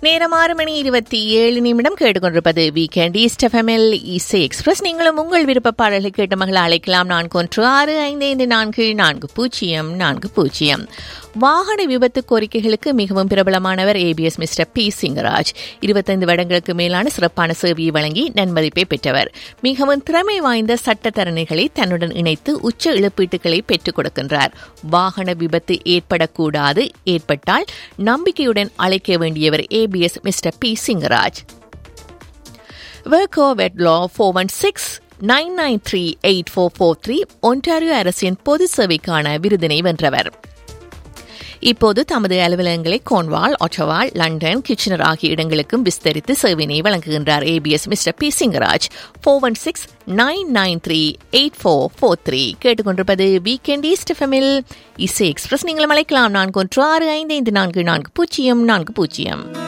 நேரம் ஆறு மணி இருபத்தி ஏழு நிமிடம் கேட்டுக்கொண்டிருப்பது வீக்கெண்ட் ஈஸ்ட் எஃப்எம்எல் இசை எக்ஸ்பிரஸ் நீங்களும் உங்கள் விருப்ப பாடல்களை கேட்ட மகளை அழைக்கலாம் நான்கு ஒன்று ஆறு ஐந்து ஐந்து நான்கு நான்கு பூஜ்ஜியம் நான்கு பூஜ்ஜியம் வாகன விபத்து கோரிக்கைகளுக்கு மிகவும் பிரபலமானவர் ஏபிஎஸ் மிஸ்டர் பி சிங்கராஜ் இருபத்தைந்து வருடங்களுக்கு மேலான சிறப்பான சேவையை வழங்கி நன்மதிப்பை பெற்றவர் மிகவும் திறமை வாய்ந்த சட்டத்தரணிகளை தன்னுடன் இணைத்து உச்ச இழப்பீட்டுகளை பெற்றுக் கொடுக்கின்றார் வாகன விபத்து ஏற்படக்கூடாது ஏற்பட்டால் நம்பிக்கையுடன் அழைக்க வேண்டியவர் ஏபிஎஸ் மிஸ்டர் பி சிங்கராஜ் வெர்கோ வெட்லா four one six nine nine three eight four four three Ontario அரசின் பொது சேவைக்கான விருதினை வென்றவர் இப்போது தமது அலுவலகங்களை கோன்வால் ஒட்டவால் லண்டன் கிச்சனர் ஆகிய இடங்களுக்கும் விஸ்தரித்து சேவையினை வழங்குகின்றார் ABS mister P Singaraj four one six nine nine three eight four four three கேட்டுக்கொண்டிருப்பது வீக்கெண்ட் ஈஸ்ட் எஃப்எம்மில் இசை எக்ஸ்பிரஸ் நீங்களும் அழைக்கலாம் நான்கு ஒன்று ஆறு ஐந்து ஐந்து நான்கு நான்கு பூஜ்ஜியம் நான்கு பூஜ்ஜியம்